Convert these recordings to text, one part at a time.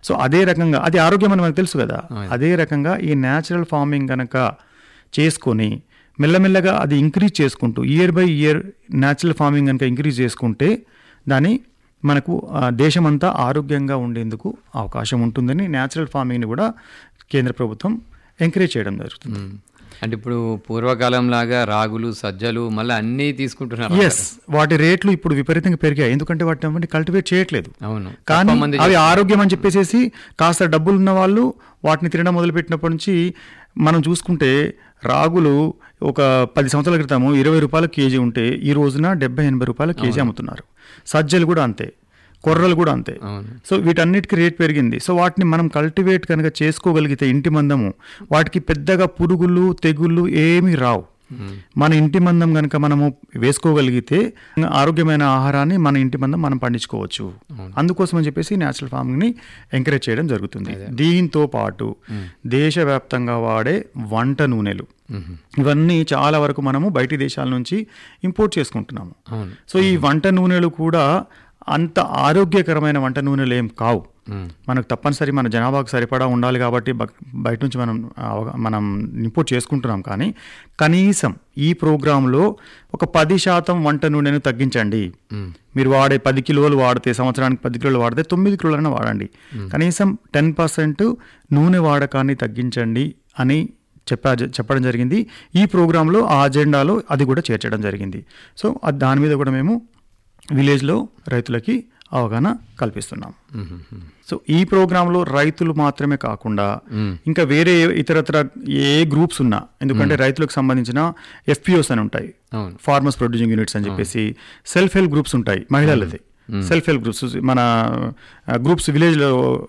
So అదే రకంగా అది ఆరోగ్యం అని మనకు తెలుసు కదా అదే రకంగా ఈ న్యాచురల్ ఫార్మింగ్ కనుక చేసుకొని మెల్లమెల్లగా అది ఇంక్రీజ్ చేసుకుంటూ year by year natural farming కనుక ఇంక్రీజ్ చేసుకుంటే దాని మనకు ఆ, దేశమంతా ఆరోగ్యంగా ఉండేందుకు అవకాశం ఉంటుందని న్యాచురల్ ఫార్మింగ్ని కూడా కేంద్ర ప్రభుత్వం ఎంకరేజ్ చేయడం జరుగుతుంది మ్మ్. అంటే ఇప్పుడు పూర్వకాలం లాగా రాగులు సజ్జలు మళ్ళీ అన్నీ తీసుకుంటున్నారు ఎస్ వాటి రేట్లు ఇప్పుడు విపరీతంగా పెరిగాయి ఎందుకంటే వాటిని కల్టివేట్ చేయట్లేదు అవును కానీ తక్కువ మంది అవి ఆరోగ్యం అని చెప్పేసి కాస్త డబ్బులు ఉన్న వాళ్ళు వాటిని తినడం మొదలుపెట్టినప్పటి నుంచి మనం చూసుకుంటే రాగులు ఒక పది సంవత్సరాల క్రితము ఇరవై రూపాయల కేజీ ఉంటే ఈ రోజున డెబ్బై ఎనభై రూపాయల కేజీ అమ్ముతున్నారు సజ్జలు కూడా అంతే కొర్రలు కూడా అంతే అవును సో వీటన్నిటికీ రేట్ పెరిగింది సో వాటిని మనం కల్టివేట్ కనుక చేసుకోగలిగితే ఇంటి మందము వాటికి పెద్దగా పురుగులు తెగుళ్ళు ఏమీ రావు మన ఇంటి మందం కనుక మనము వేసుకోగలిగితే ఆరోగ్యమైన ఆహారాన్ని మన ఇంటి మందం మనం పండించుకోవచ్చు అందుకోసం అని చెప్పేసి న్యాచురల్ ఫార్మింగ్ని ఎంకరేజ్ చేయడం జరుగుతుంది దీంతో పాటు దేశవ్యాప్తంగా వాడే వంట నూనెలు ఇవన్నీ చాలా వరకు మనము బయటి దేశాల నుంచి ఇంపోర్ట్ చేసుకుంటున్నాము అవును సో ఈ వంట నూనెలు కూడా అంత ఆరోగ్యకరమైన వంట నూనెలు ఏం కావు మ్మ్. మనకు తప్పనిసరి మన జనాభాకు సరిపడా ఉండాలి కాబట్టి బ- బయట నుంచి మనం అవగా- మనం ఇంపోర్ట్ చేసుకుంటున్నాం కానీ కనీసం ఈ ప్రోగ్రాంలో ఒక పది శాతం వంట నూనెను తగ్గించండి మ్మ్. మీరు వాడే పది కిలోలు వాడితే సంవత్సరానికి పది కిలోలు వాడితే తొమ్మిది కిలోలైనా వాడండి కనీసం టెన్ పర్సెంట్ నూనె వాడకాన్ని తగ్గించండి అని చెప్పా చెప్పడం జరిగింది ఈ ప్రోగ్రాంలో ఆ అజెండాలో అది కూడా చేర్చడం జరిగింది సో అది దాని మీద కూడా మేము విలేజ్లో రైతులకి అవగాహన కల్పిస్తున్నాం మ్మ్. మ్మ్. సో ఈ ప్రోగ్రాంలో రైతులు మాత్రమే కాకుండా మ్మ్. ఇంకా వేరే ఇతరత్ర ఏ గ్రూప్స్ ఉన్నా ఎందుకంటే రైతులకు సంబంధించిన ఎఫ్పిఓస్ అని ఉంటాయి అవును ఫార్మర్స్ ప్రొడ్యూసింగ్ యూనిట్స్ అని చెప్పేసి సెల్ఫ్ హెల్ప్ గ్రూప్స్ ఉంటాయి మహిళలది సెల్ఫ్ హెల్ప్ గ్రూప్స్ మన గ్రూప్స్ విలేజ్లో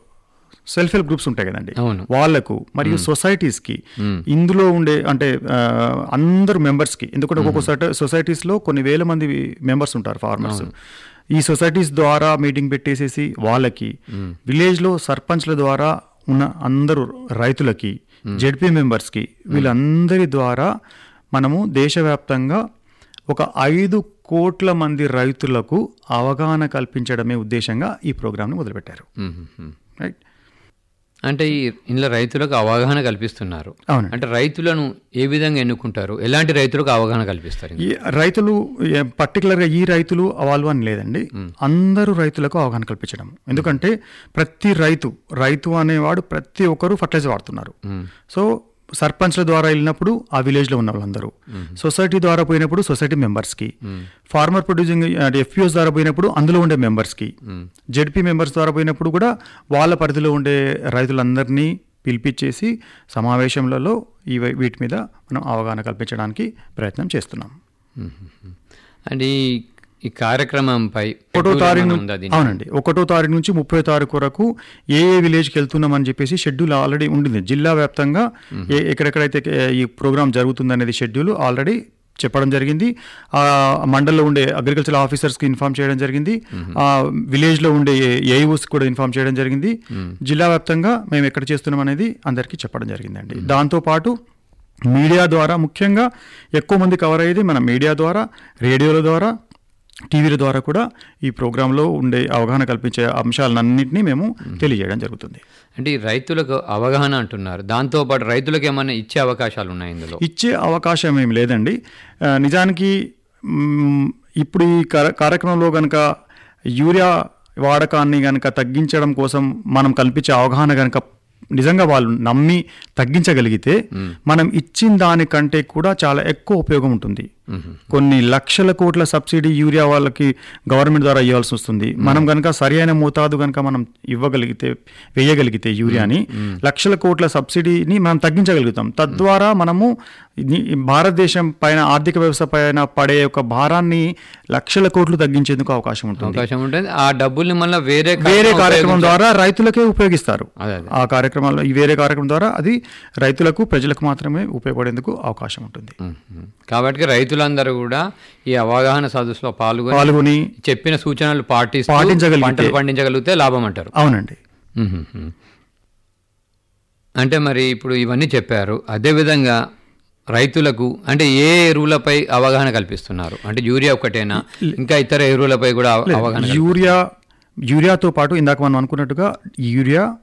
సెల్ఫ్ హెల్ప్ గ్రూప్స్ ఉంటాయి కదండి అవును వాళ్లకు మరియు సొసైటీస్కి మ్మ్. ఇందులో ఉండే అంటే ఆ, అందరు మెంబర్స్కి ఎందుకంటే ఒక్కొక్క సొసైటీస్లో కొన్ని వేల మంది మెంబర్స్ ఉంటారు ఫార్మర్స్ ఈ సొసైటీస్ ద్వారా మీటింగ్ పెట్టేసేసి వాళ్ళకి విలేజ్లో సర్పంచ్ల ద్వారా ఉన్న అందరూ రైతులకి జెడ్పీ మెంబర్స్కి వీళ్ళందరి ద్వారా మనము దేశవ్యాప్తంగా ఒక ఐదు కోట్ల మంది రైతులకు అవగాహన కల్పించడమే ఉద్దేశంగా ఈ ప్రోగ్రామ్ని మొదలుపెట్టారు మ్మ్. మ్మ్. రైట్ అంటే ఈ ఇందులో రైతులకు అవగాహన కల్పిస్తున్నారు అవునండి అంటే రైతులను ఏ విధంగా ఎన్నుకుంటారు ఎలాంటి రైతులకు అవగాహన కల్పిస్తారు ఈ రైతులు ఏ- పర్టికులర్గా ఈ రైతులు వాళ్ళు అని లేదండి అందరూ రైతులకు అవగాహన కల్పించడం ఎందుకంటే ప్రతి రైతు రైతు అనేవాడు ప్రతి ఒక్కరు ఫర్టిలైజర్ వాడుతున్నారు మ్మ్. సో సర్పంచ్ల ద్వారా వెళ్ళినప్పుడు ఆ విలేజ్లో ఉన్న వాళ్ళందరూ సొసైటీ ద్వారా పోయినప్పుడు సొసైటీ మెంబర్స్కి ఫార్మర్ ప్రొడ్యూసింగ్ అంటే ఎఫ్పిఓస్ ద్వారా పోయినప్పుడు అందులో ఉండే మెంబర్స్కి జెడ్పీ మెంబర్స్ ద్వారా పోయినప్పుడు కూడా వాళ్ళ పరిధిలో ఉండే రైతులందరినీ పిలిపించేసి సమావేశంలలో ఈ వై- వీటి మీద మనం అవగాహన కల్పించడానికి ప్రయత్నం చేస్తున్నాం మ్మ్. అంటే ఈ ఈ కార్యక్రమంపై ఒకటో schedule తారీఖు ఏమైనా ను- ఉందా దీనికి? అవునండి ఒకటో తారీఖు నుంచి ముప్పై తారీఖు వరకు ఏ ఏ విలేజ్కి వెళ్తున్నామని చెప్పేసి షెడ్యూల్ ఆల్రెడీ ఉండింది జిల్లా వ్యాప్తంగా ఏ ఎక్కడెక్కడైతే ఏ- ఈ ప్రోగ్రామ్ జరుగుతుందనేది షెడ్యూల్ ఆల్రెడీ చెప్పడం జరిగింది ఆ మండల్లో ఉండే అగ్రికల్చర్ ఆఫీసర్స్కి ఇన్ఫామ్ చేయడం జరిగింది ఆ విలేజ్లో ఉండే ఏఈఓస్కి కూడా ఇన్ఫామ్ చేయడం జరిగింది జిల్లా వ్యాప్తంగా మేము ఎక్కడ చేస్తున్నాం అనేది అందరికీ చెప్పడం జరిగిందండి దాంతోపాటు మీడియా ద్వారా ముఖ్యంగా ఎక్కువ మంది కవర్ అయ్యేది మన మీడియా ద్వారా రేడియోల ద్వారా టీవీల ద్వారా కూడా ఈ ప్రోగ్రాంలో ఉండే అవగాహన కల్పించే అంశాలన్నింటినీ మేము తెలియజేయడం జరుగుతుంది అంటే ఈ రైతులకు అవగాహన అంటున్నారు దాంతో పాటు రైతులకు ఏమైనా ఇచ్చే అవకాశాలు ఉన్నాయి ఇందులో ఇచ్చే అవకాశం ఏం లేదండి ఆ, నిజానికి మ్, ఇప్పుడు ఈ కార- కార్యక్రమంలో కనుక యూరియా వాడకాన్ని కనుక తగ్గించడం కోసం మనం కల్పించే అవగాహన కనుక నిజంగా వాళ్ళు నమ్మి తగ్గించగలిగితే మనం ఇచ్చిన దానికంటే కూడా చాలా ఎక్కువ ఉపయోగం ఉంటుంది కొన్ని లక్షల కోట్ల సబ్సిడీ యూరియా వాళ్ళకి గవర్నమెంట్ ద్వారా ఇవ్వాల్సి వస్తుంది మనం కనుక సరి అయిన మోతాదు కనుక మనం ఇవ్వగలిగితే వేయగలిగితే యూరియాని లక్షల కోట్ల సబ్సిడీని మనం తగ్గించగలుగుతాం తద్వారా మనము ఇది- భారతదేశం పైన ఆర్థిక వ్యవస్థ పైన పడే ఒక భారాన్ని లక్షల కోట్లు తగ్గించేందుకు అవకాశం ఉంటుంది అవకాశం ఉంటుంది ఆ డబ్బుల్ని మళ్ళీ వేరే వేరే కార్యక్రమం కార్యక్రమం ద్వారా రైతులకే ఉపయోగిస్తారు అదే అదే ఆ కార్యక్రమాల్లో ఈ వేరే కార్యక్రమం ద్వారా అది రైతులకు ప్రజలకు మాత్రమే ఉపయోగపడేందుకు అవకాశం ఉంటుంది మ్మ్. కాబట్టి రైతులందరూ కూడా ఈ అవగాహన సదస్సులో పాల్గొని పాల్గొని చెప్పిన సూచనలు పాటిస్తూ పాటించగలిగితే- పంటలు పండించగలిగితే లాభం అంటారు అవునండి మ్మ్. అంటే మరి ఇప్పుడు ఇవన్నీ చెప్పారు అదేవిధంగా రైతులకు అంటే ఏ ఎరువులపై అవగాహన కల్పిస్తున్నారు అంటే యూరియా ఒకటేనా ఇంకా ఇతర ఎరువులపై కూడా అవ- అవగాహన యూరియా యూరియాతో పాటు ఇందాక మనం అనుకున్నట్టుగా యూరియా